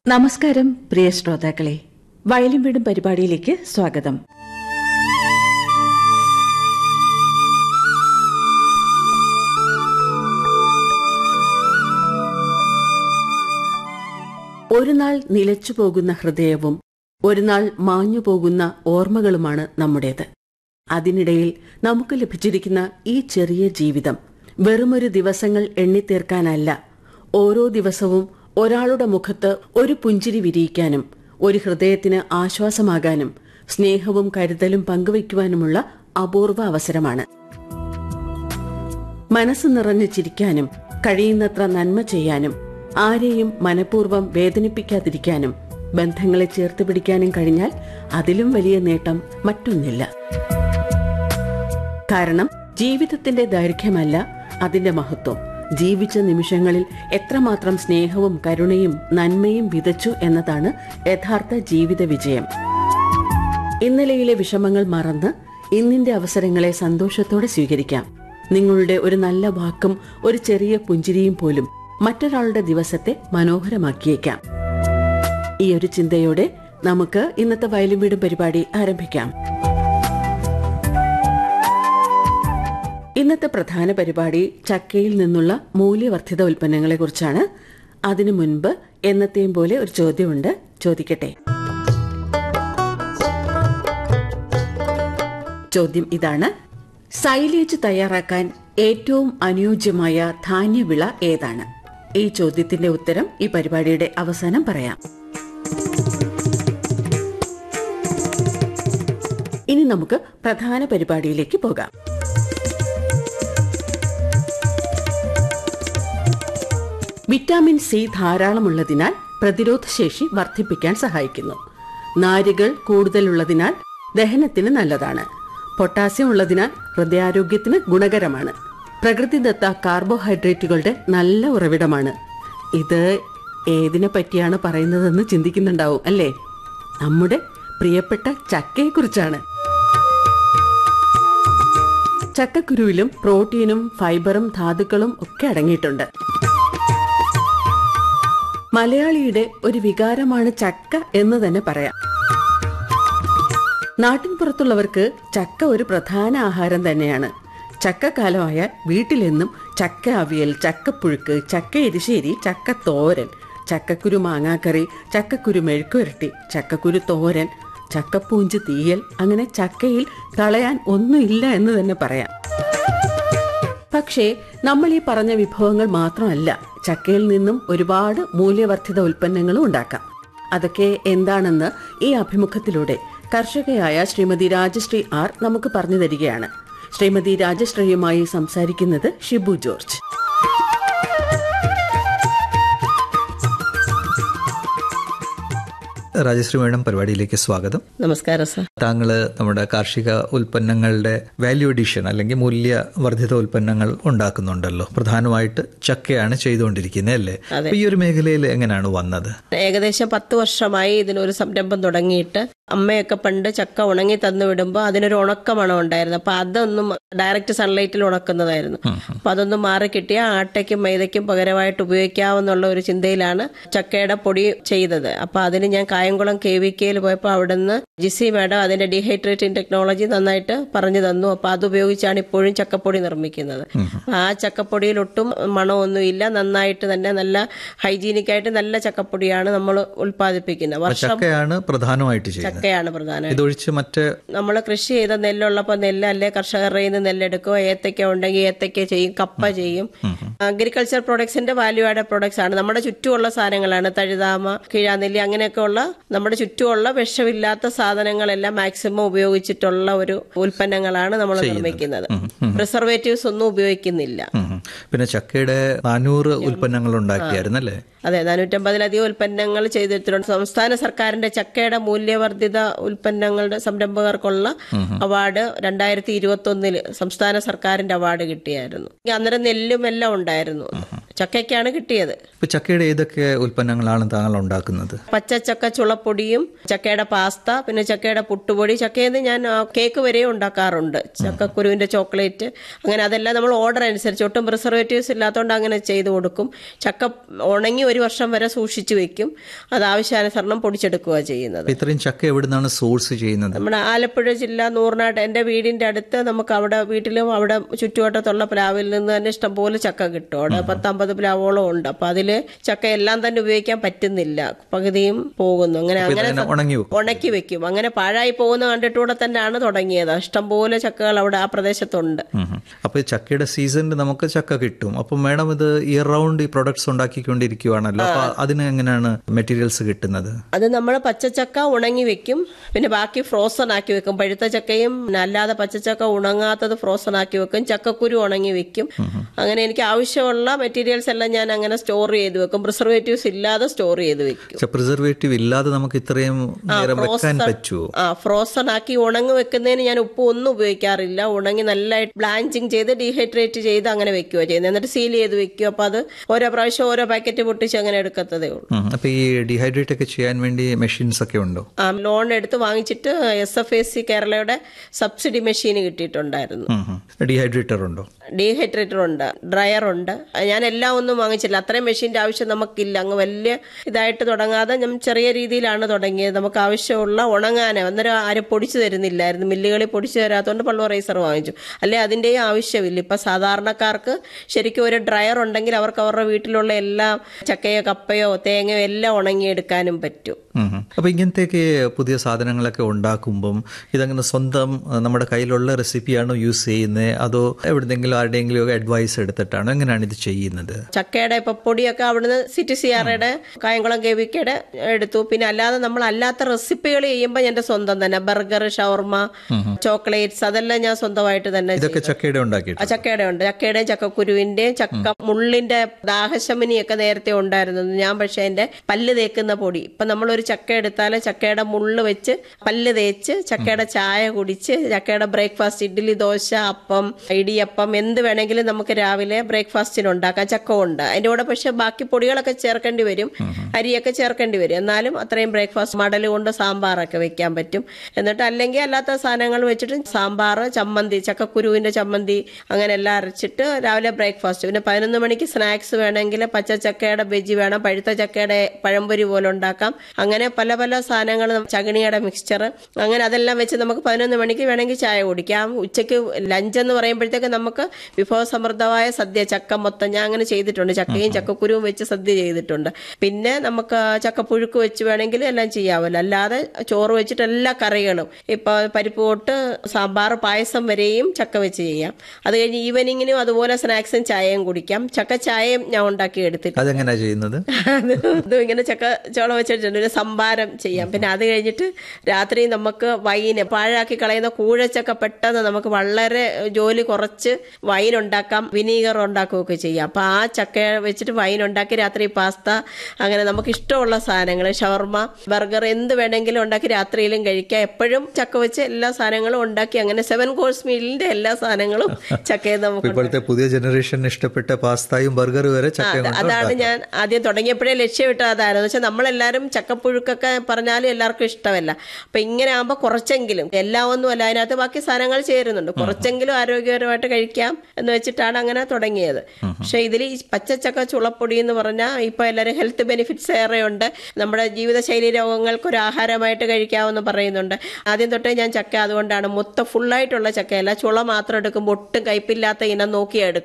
നമസ്കാരം പ്രിയ ശ്രോതാക്കളെ വയലും വീടും പരിപാടിയിലേക്ക് സ്വാഗതം ഒരു നാൾ നിലച്ചു പോകുന്ന ഹൃദയവും ഒരു നാൾ മാഞ്ഞു പോകുന്ന ഓർമ്മകളുമാണ് നമ്മുടേത് അതിനിടയിൽ നമുക്ക് ലഭിച്ചിരിക്കുന്ന ഈ ചെറിയ ജീവിതം വെറുമൊരു ദിവസങ്ങൾ എണ്ണിത്തീർക്കാനല്ല ഓരോ ദിവസവും ഒരാളുടെ മുഖത്ത് ഒരു പുഞ്ചിരി വിരിയിക്കാനും ഒരു ഹൃദയത്തിന് ആശ്വാസമാകാനും സ്നേഹവും കരുതലും പങ്കുവയ്ക്കുവാനുമുള്ള അപൂർവ അവസരമാണ് മനസ്സ് നിറഞ്ഞു ചിരിക്കാനും കഴിയുന്നത്ര നന്മ ചെയ്യാനും ആരെയും മനഃപൂർവ്വം വേദനിപ്പിക്കാതിരിക്കാനും ബന്ധങ്ങളെ ചേർത്ത് പിടിക്കാനും കഴിഞ്ഞാൽ അതിലും വലിയ നേട്ടം മറ്റൊന്നില്ല കാരണം ജീവിതത്തിന്റെ ദൈർഘ്യമല്ല അതിന്റെ മഹത്വം ജീവിച്ച നിമിഷങ്ങളിൽ എത്രമാത്രം സ്നേഹവും കരുണയും നന്മയും വിതച്ചു എന്നതാണ് യഥാർത്ഥ ജീവിത വിജയം ഇന്നലെയിലെ വിഷമങ്ങൾ മറന്ന് ഇന്നിന്റെ അവസരങ്ങളെ സന്തോഷത്തോടെ സ്വീകരിക്കാം നിങ്ങളുടെ ഒരു നല്ല വാക്കും ഒരു ചെറിയ പുഞ്ചിരിയും പോലും മറ്റൊരാളുടെ ദിവസത്തെ മനോഹരമാക്കിയേക്കാം ഈ ഒരു ചിന്തയോടെ നമുക്ക് ഇന്നത്തെ വയലും വീടും പരിപാടി ആരംഭിക്കാം ഇന്നത്തെ പ്രധാന പരിപാടി ചക്കയിൽ നിന്നുള്ള മൂല്യവർദ്ധിത ഉൽപ്പന്നങ്ങളെ കുറിച്ചാണ് അതിനു മുൻപ് എന്നത്തെയും പോലെ ഒരു ചോദ്യമുണ്ട് ചോദിക്കട്ടെ ചോദ്യം ഇതാണ് സൈലേജ് തയ്യാറാക്കാൻ ഏറ്റവും അനുയോജ്യമായ ധാന്യവിള ഏതാണ് ഈ ചോദ്യത്തിന്റെ ഉത്തരം ഈ പരിപാടിയുടെ അവസാനം പറയാം ഇനി നമുക്ക് പ്രധാന പരിപാടിയിലേക്ക് പോകാം വിറ്റാമിൻ സി ധാരാളമുള്ളതിനാൽ പ്രതിരോധശേഷി വർദ്ധിപ്പിക്കാൻ സഹായിക്കുന്നു നാരുകൾ കൂടുതലുള്ളതിനാൽ ദഹനത്തിന് നല്ലതാണ് പൊട്ടാസ്യം ഉള്ളതിനാൽ ഹൃദയാരോഗ്യത്തിന് ഗുണകരമാണ് പ്രകൃതിദത്ത കാർബോഹൈഡ്രേറ്റുകളുടെ നല്ല ഉറവിടമാണ് ഇത് ഏതിനെ പറ്റിയാണ് പറയുന്നതെന്ന് ചിന്തിക്കുന്നുണ്ടാവും അല്ലേ നമ്മുടെ പ്രിയപ്പെട്ട ചക്കയെക്കുറിച്ചാണ് ചക്കക്കുരുവിലും പ്രോട്ടീനും ഫൈബറും ധാതുക്കളും ഒക്കെ അടങ്ങിയിട്ടുണ്ട് മലയാളിയുടെ ഒരു വികാരമാണ് ചക്ക എന്ന് തന്നെ പറയാം നാട്ടിൻ പുറത്തുള്ളവർക്ക് ചക്ക ഒരു പ്രധാന ആഹാരം തന്നെയാണ് ചക്കക്കാലമായ വീട്ടിലെന്നും ചക്ക അവിയൽ ചക്കപ്പുഴുക്ക് ചക്ക എരിശ്ശേരി ചക്ക തോരൻ ചക്കക്കുരു മാങ്ങാക്കറി ചക്കക്കുരു മെഴുക്കുരട്ടി ചക്കക്കുരു തോരൻ ചക്കപ്പൂഞ്ച് തീയൽ അങ്ങനെ ചക്കയിൽ കളയാൻ ഒന്നുമില്ല എന്ന് തന്നെ പറയാം പക്ഷേ നമ്മൾ ഈ പറഞ്ഞ വിഭവങ്ങൾ മാത്രമല്ല ചക്കയിൽ നിന്നും ഒരുപാട് മൂല്യവർദ്ധിത ഉൽപ്പന്നങ്ങളും ഉണ്ടാക്കാം അതൊക്കെ എന്താണെന്ന് ഈ അഭിമുഖത്തിലൂടെ കർഷകയായ ശ്രീമതി രാജശ്രീ ആർ നമുക്ക് പറഞ്ഞു തരികയാണ് ശ്രീമതി രാജശ്രീയുമായി സംസാരിക്കുന്നത് ഷിബു ജോർജ് രാജശ്രീ മേഡം പരിപാടിയിലേക്ക് സ്വാഗതം നമസ്കാരം സർ താങ്കൾ നമ്മുടെ കാർഷിക ഉൽപ്പന്നങ്ങളുടെ വാല്യൂ അഡീഷൻ അല്ലെങ്കിൽ മൂല്യവർദ്ധിത ഉൽപ്പന്നങ്ങൾ ഉണ്ടാക്കുന്നുണ്ടല്ലോ പ്രധാനമായിട്ട് ചക്കയാണ് ചെയ്തുകൊണ്ടിരിക്കുന്നത് അല്ലേ അപ്പൊ ഈ ഒരു മേഖലയിൽ എങ്ങനെയാണ് വന്നത് ഏകദേശം പത്ത് വർഷമായി ഇതിനൊരു സംരംഭം തുടങ്ങിയിട്ട് അമ്മയൊക്കെ പണ്ട് ചക്ക ഉണങ്ങി തന്നു വിടുമ്പോൾ അതിനൊരു ഉണക്ക മണം ഉണ്ടായിരുന്നു അപ്പൊ അതൊന്നും ഡയറക്റ്റ് സൺലൈറ്റിൽ ഉണക്കുന്നതായിരുന്നു അപ്പൊ അതൊന്നും മാറി കിട്ടിയ ആട്ടയ്ക്കും മൈദയ്ക്കും പകരമായിട്ട് ഉപയോഗിക്കാവുന്നുള്ള ഒരു ചിന്തയിലാണ് ചക്കയുടെ പൊടി ചെയ്തത് അപ്പൊ അതിന് ഞാൻ കായംകുളം കെ വി കെയിൽ പോയപ്പോൾ അവിടുന്ന് ജിസി മാഡം അതിന്റെ ഡീഹൈഡ്രേറ്റിംഗ് ടെക്നോളജി നന്നായിട്ട് പറഞ്ഞു തന്നു അപ്പൊ അത് ഉപയോഗിച്ചാണ് ഇപ്പോഴും ചക്കപ്പൊടി നിർമ്മിക്കുന്നത് ആ ചക്കപ്പൊടിയിൽ ഒട്ടും മണമൊന്നുമില്ല നന്നായിട്ട് തന്നെ നല്ല ഹൈജീനിക് ആയിട്ട് നല്ല ചക്കപ്പൊടിയാണ് നമ്മൾ ഉൽപ്പാദിപ്പിക്കുന്നത് വർഷം ചക്കയാണ് പ്രധാനമായിട്ട് ചെയ്യുന്നത് ചക്കയാണ് പ്രധാനം ഇതൊഴിച്ച് മറ്റ് നമ്മൾ കൃഷി ചെയ്ത നെല്ലുള്ളപ്പോൾ നെല്ല് അല്ലെ കർഷകരുടെ നിന്ന് നെല്ലെടുക്കുക ഏത്തക്ക ഉണ്ടെങ്കിൽ ഏത്തക്ക ചെയ്യും കപ്പ ചെയ്യും അഗ്രികൾച്ചർ പ്രോഡക്ട്സിന്റെ വാല്യൂ ആഡഡ് പ്രോഡക്ട്സ് ആണ് നമ്മുടെ ചുറ്റുമുള്ള സാധനങ്ങളാണ് തഴുതാമ കിഴാനെല്ലി അങ്ങനെയൊക്കെ ഉള്ള നമ്മുടെ ചുറ്റുമുള്ള വിഷമില്ലാത്ത സാധനങ്ങളെല്ലാം മാക്സിമം ഉപയോഗിച്ചിട്ടുള്ള ഒരു ഉൽപ്പന്നങ്ങളാണ് നമ്മൾ നിർമ്മിക്കുന്നത് പ്രിസർവേറ്റീവ്സ് ഒന്നും ഉപയോഗിക്കുന്നില്ല ഉം. പിന്നെ ചക്കയുടെ നാനൂറ് ഉൽപ്പന്നങ്ങൾ ഉണ്ടാക്കിയായിരുന്നു അല്ലേ അതെ നാനൂറ്റമ്പതിലധികം ഉൽപ്പന്നങ്ങൾ ചെയ്തിട്ടുണ്ട് സംസ്ഥാന സർക്കാരിന്റെ ചക്കയുടെ മൂല്യവർദ്ധിത ഉൽപ്പന്നങ്ങളുടെ സംരംഭകർക്കുള്ള അവാർഡ് രണ്ടായിരത്തി ഇരുപത്തി ഒന്നില് സംസ്ഥാന സർക്കാരിന്റെ അവാർഡ് കിട്ടിയായിരുന്നു അന്നേരം നെല്ലും എല്ലാം ഉണ്ടായിരുന്നു ചക്കയ്ക്കാണ് കിട്ടിയത് ഇപ്പൊ ചക്കയുടെ ഏതൊക്കെ ഉൽപ്പന്നങ്ങളാണ് താങ്കൾ ഉണ്ടാക്കുന്നത് പച്ചച്ചക്ക ചുളപ്പൊടിയും ചക്കയുടെ പാസ്ത പിന്നെ ചക്കയുടെ പുട്ടുപൊടി ചക്കയിൽ നിന്ന് ഞാൻ ആ, കേക്ക് വരെ ഉണ്ടാക്കാറുണ്ട് ചക്കക്കുരുവിന്റെ ചോക്ലേറ്റ് അങ്ങനെ അതെല്ലാം നമ്മൾ ഓർഡർ അനുസരിച്ച് ഒട്ടും പ്രിസർവേറ്റീവ്സ് ഇല്ലാത്തതുകൊണ്ട് അങ്ങനെ ചെയ്തു കൊടുക്കും ചക്ക ഉണങ്ങി ഒരു വർഷം വരെ സൂക്ഷിച്ചു വെക്കും അത് ആവശ്യാനുസരണം പൊടിച്ചെടുക്കുക ചെയ്യുന്നത് അപ്പൊ ഇത്രയും ചക്ക എവിടുന്നാണ് സോഴ്സ് ചെയ്യുന്നത് നമ്മുടെ ആലപ്പുഴ ജില്ല നൂറിനാട്ട് എൻ്റെ വീടിൻ്റെ അടുത്ത് നമുക്ക് അവിടെ വീട്ടിലും അവിടെ ചുറ്റുവട്ടത്തുള്ള പ്ലാവിൽ നിന്ന് തന്നെ ഇഷ്ടംപോലെ ചക്ക കിട്ടും അവിടെ പത്തമ്പത് പ്ലാവോളം ഉണ്ട് അപ്പൊ അതില് ചക്ക എല്ലാം തന്നെ ഉപയോഗിക്കാൻ പറ്റുന്നില്ല പകുതിയും പോകുന്നു അങ്ങനെ അങ്ങനെ ഇതെങ്ങനെ ഉണങ്ങി വെക്കും ഉണക്കി വെക്കും അങ്ങനെ പാഴായി പോകുന്ന കണ്ടിട്ടൂടെ തന്നെയാണ് തുടങ്ങിയത് ഇഷ്ടംപോലെ ചക്കകൾ അവിടെ ആ പ്രദേശത്തുണ്ട് ഉം ഉം. അപ്പൊ ഈ ചക്കയുടെ സീസണിൽ നമുക്ക് ചക്ക കിട്ടും അപ്പൊ മാഡം ഇത് ഇയർ റൗണ്ട് ഈ പ്രൊഡക്ട്സ് ഉണ്ടാക്കിക്കൊണ്ടിരിക്കുവാണല്ലോ അപ്പൊ അതിന് എങ്ങനെയാണ് മെറ്റീരിയൽസ് കിട്ടുന്നത് അത് നമ്മൾ പച്ചച്ചക്ക ഉണങ്ങി വെക്കും പിന്നെ ബാക്കി ഫ്രോസൺ ആക്കി വെക്കും പഴുത്ത ചക്കയും പിന്നെ അല്ലാതെ പച്ചച്ചക്ക ഉണങ്ങാത്തത് ഫ്രോസൺ ആക്കി വെക്കും ചക്കക്കുരു ഉണങ്ങി വെക്കും അങ്ങനെ എനിക്ക് ആവശ്യമുള്ള മെറ്റീരിയൽസ് എല്ലാം ഞാൻ അങ്ങനെ സ്റ്റോർ ചെയ്ത് വെക്കും പ്രിസർവേറ്റീവ്സ് ഇല്ലാതെ സ്റ്റോർ ചെയ്ത് വെക്കും പ്രിസർവേറ്റീവ് ഇല്ലാതെ നമുക്ക് ഇത്രയും നേരം വെക്കാൻ പറ്റുമോ ആ ഫ്രോസൺ ആക്കി ഉണങ്ങി വെക്കുന്നതിന് ഞാൻ ഉപ്പ് ഒന്നും ഉപയോഗിക്കാറില്ല ഉണങ്ങി നല്ലതായിട്ട് ബ്ലാഞ്ചിങ് ചെയ്ത് ഡീഹൈഡ്രേറ്റ് ചെയ്ത് അങ്ങനെ വെക്കുക ചെയ്യുന്നത് എന്നിട്ട് സീൽ ചെയ്ത് വെക്കുക അപ്പൊ അത് ഓരോ പ്രാവശ്യം ഓരോ പാക്കറ്റ് പൊട്ടിച്ച് അങ്ങനെ എടുക്കത്തതേ ഉള്ളൂ ഉം. അപ്പൊ ഈ ഡീഹൈഡ്രേറ്റ് ഒക്കെ ചെയ്യാൻ വേണ്ടി മെഷീൻസ് ഒക്കെ ഉണ്ടോ ആ ലോൺ എടുത്ത് വാങ്ങിച്ചിട്ട് എസ് എഫ് എ സി കേരളയുടെ സബ്സിഡി മെഷീൻ കിട്ടിയിട്ടുണ്ടായിരുന്നു ഡീഹൈഡ്രേറ്റർ ഉണ്ടോ ഡീഹൈഡ്രേറ്റർ ഉണ്ട് ഡ്രയർ ഉണ്ട് ഞാൻ എല്ലാം ഒന്നും വാങ്ങിച്ചില്ല അത്രയും മെഷീന്റെ ആവശ്യം നമുക്കില്ല അങ്ങ് വലിയ ഇതായിട്ട് തുടങ്ങാതെ ഞാൻ ചെറിയ രീതിയിലാണ് തുടങ്ങിയത് നമുക്ക് ആവശ്യമുള്ള ഉണങ്ങാനേ അന്നേരം ആരും പൊടിച്ചു തരുന്നില്ലായിരുന്നു മില്ലുകളിൽ പൊടിച്ചു തരാത്തതുകൊണ്ട് പൾവറൈസർ വാങ്ങിച്ചു അല്ലെ അതിൻ്റെയും ആവശ്യമില്ല ഇപ്പം സാധാരണക്കാർക്ക് ശരിക്കും ഒരു ഡ്രയർ ഉണ്ടെങ്കിൽ അവർക്ക് അവരുടെ വീട്ടിലുള്ള എല്ലാ ചക്കയോ കപ്പയോ തേങ്ങയോ എല്ലാം ഉണങ്ങിയെടുക്കാനും പറ്റും ഉം ഉം. അപ്പൊ ഇങ്ങനത്തെയൊക്കെ പുതിയ സാധനങ്ങളൊക്കെ ഉണ്ടാക്കുമ്പം ഇതങ്ങനെ സ്വന്തം അഹ്, നമ്മുടെ കയ്യിലുള്ള റെസിപ്പിയാണോ യൂസ് ചെയ്യുന്നത് അതോ എവിടെന്നെങ്കിലും ആരുടെയെങ്കിലും ഒക്കെ അഡ്വൈസ് എടുത്തിട്ടാണോ എങ്ങനെയാണ് ഇത് ചെയ്യുന്നത് ചക്കയുടെ ഇപ്പൊ പൊടിയൊക്കെ അവിടുന്ന് സിറ്റി സിയാറയുടെ കായംകുളം കേവിക്കയുടെ എടുത്തു പിന്നെ അല്ലാതെ നമ്മൾ അല്ലാത്ത റെസിപ്പികൾ ചെയ്യുമ്പോൾ എന്റെ സ്വന്തം തന്നെ ബർഗർ ഷവർമ ചോക്ലേറ്റ്സ് അതെല്ലാം ഞാൻ സ്വന്തമായിട്ട് തന്നെ ചെയ്യും. ഇതൊക്കെ ചക്കയുടെ ഉണ്ടാക്കിയിട്ട് ആ ചക്കയുടെ ഉണ്ട് ചക്കയുടെയും ചക്കക്കുരുവിന്റെയും ചക്ക മുള്ളിന്റെ ദാഹശമനിയൊക്കെ നേരത്തെ ഉണ്ടായിരുന്നു ഞാൻ പക്ഷെ അതിന്റെ പല്ല് തേക്കുന്ന പൊടി ഇപ്പൊ നമ്മളൊരു ചക്ക എടുത്താൽ ചക്കയുടെ മുള്ള് വെച്ച് പല്ല് തേച്ച് ചക്കയുടെ ചായ കുടിച്ച് ചക്കയുടെ ബ്രേക്ക്ഫാസ്റ്റ് ഇഡ്ഡലി ദോശ അപ്പം ഇടിയപ്പം എന്ത് വേണമെങ്കിലും നമുക്ക് രാവിലെ ബ്രേക്ക്ഫാസ്റ്റിന് ഉണ്ടാക്കാം ചക്ക ഉണ്ട് അതിന്റെ കൂടെ പക്ഷെ ബാക്കി പൊടികളൊക്കെ ചേർക്കേണ്ടി വരും അരിയൊക്കെ ചേർക്കേണ്ടി വരും എന്നാലും അത്രയും ബ്രേക്ക്ഫാസ്റ്റ് മടൽ കൊണ്ട് സാമ്പാറൊക്കെ വെക്കാൻ പറ്റും എന്നിട്ട് അല്ലെങ്കിൽ അല്ലാത്ത സാധനങ്ങൾ വെച്ചിട്ട് സാമ്പാർ ചമ്മന്തി ചക്കക്കുരുവിന്റെ ചമ്മന്തി അങ്ങനെ എല്ലാം അരച്ചിട്ട് രാവിലെ ബ്രേക്ക്ഫാസ്റ്റ് പിന്നെ പതിനൊന്ന് മണിക്ക് സ്നാക്സ് വേണമെങ്കിൽ പച്ച ചക്കയുടെ ബജി വേണം പഴുത്ത ചക്കയുടെ പഴംപൊരി പോലെ ഉണ്ടാക്കാം അങ്ങനെ പല പല സാധനങ്ങൾ ചകിണിയുടെ മിക്സ്ചർ അങ്ങനെ അതെല്ലാം വെച്ച് നമുക്ക് പതിനൊന്ന് മണിക്ക് വേണമെങ്കിൽ ചായ കുടിക്കാം ഉച്ചയ്ക്ക് ലഞ്ച് എന്ന് പറയുമ്പോഴത്തേക്ക് നമുക്ക് വിഭവസമൃദ്ധമായ സദ്യ ചക്ക മൊത്തം ഞാൻ അങ്ങനെ ചെയ്തിട്ടുണ്ട് ചക്കയും ചക്കക്കുരുവും വെച്ച് സദ്യ ചെയ്തിട്ടുണ്ട് പിന്നെ നമുക്ക് ചക്കപ്പുഴുക്ക് വെച്ച് വേണമെങ്കിൽ എല്ലാം ചെയ്യാമല്ലോ അല്ലാതെ ചോറ് വെച്ചിട്ട് എല്ലാ കറികളും ഇപ്പൊ പരിപ്പ് തൊട്ട് സാമ്പാർ പായസം വരെയും ചക്ക വെച്ച് ചെയ്യാം അത് കഴിഞ്ഞ് ഈവനിങ്ങിനും അതുപോലെ സ്നാക്സും ചായയും കുടിക്കാം ചക്ക ചായയും ഞാൻ ഉണ്ടാക്കി എടുത്തിട്ടുണ്ട് അതെങ്ങനെയാ ചെയ്യുന്നത് അത് ഇതും ഇങ്ങനെ ചക്ക ചോള വെച്ചിട്ടുണ്ട് ഒരു സംഭാരം ചെയ്യാം പിന്നെ അത് കഴിഞ്ഞിട്ട് രാത്രി നമുക്ക് വൈന് പാഴാക്കി കളയുന്ന കൂഴച്ചക്ക പെട്ടെന്ന് നമുക്ക് വളരെ ജോലി കുറച്ച് വൈൻ ഉണ്ടാക്കാം വിനീഗർ ഉണ്ടാക്കുകയൊക്കെ ചെയ്യാം അപ്പൊ ആ ചക്ക വെച്ചിട്ട് വൈൻ ഉണ്ടാക്കി രാത്രി പാസ്ത അങ്ങനെ നമുക്ക് ഇഷ്ടമുള്ള സാധനങ്ങൾ ഷവർമ ബർഗർ എന്ത് വേണമെങ്കിലും ഉണ്ടാക്കി രാത്രിയിലും കഴിക്കാം എപ്പോഴും ചക്ക വെച്ച് എല്ലാ സാധനങ്ങളും ഉണ്ടാക്കി അങ്ങനെ സെവൻ കോഴ്സ് മീലിന്റെ എല്ലാ സാധനങ്ങളും ചക്കയിൽ നമുക്ക് ഇപ്പോഴത്തെ പുതിയ ജനറേഷൻ ഇഷ്ടപ്പെട്ട പാസ്തയും ബർഗർ വരെ ചക്ക അതെ, കൊണ്ട് അതാണ് ഞാൻ ആദ്യം തുടങ്ങിയപ്പോഴേ ലക്ഷ്യമിട്ടത് അതായിരുന്നു വെച്ചാൽ നമ്മളെല്ലാവരും ചക്കപ്പുഴുക്കൊക്കെ പറഞ്ഞാലും എല്ലാവർക്കും ഇഷ്ടമല്ല അപ്പൊ ഇങ്ങനെ ആകുമ്പോൾ കുറച്ചെങ്കിലും എല്ലാം ഒന്നും അല്ല അതിനകത്ത് ബാക്കി സാധനങ്ങൾ ചേരുന്നുണ്ട് കുറച്ചെങ്കിലും ആരോഗ്യപരമായിട്ട് കഴിക്കാം എന്ന് വെച്ചിട്ടാണ് അങ്ങനെ തുടങ്ങിയത് പക്ഷെ ഇതിൽ ഈ പച്ചച്ചക്ക ചുളപ്പൊടി എന്ന് പറഞ്ഞാൽ ഇപ്പൊ എല്ലാവരും ഹെൽത്ത് ബെനിഫിറ്റ്സ് ഏറെയുണ്ട് നമ്മുടെ ജീവിതശൈലി രോഗങ്ങൾക്ക് ഒരു ആഹാരമായിട്ട് കഴിക്കാമെന്ന് പറയുന്നുണ്ട് ആദ്യം തൊട്ടേ ഞാൻ ചക്ക അതുകൊണ്ടാണ് മൊത്തം ഫുള്ളായിട്ടുള്ള ചക്കയല്ല ചുള മാത്രം എടുക്കുമ്പോൾ ഒട്ടും കയ്പില്ലാത്ത ഇനം നോക്കി എടുക്കും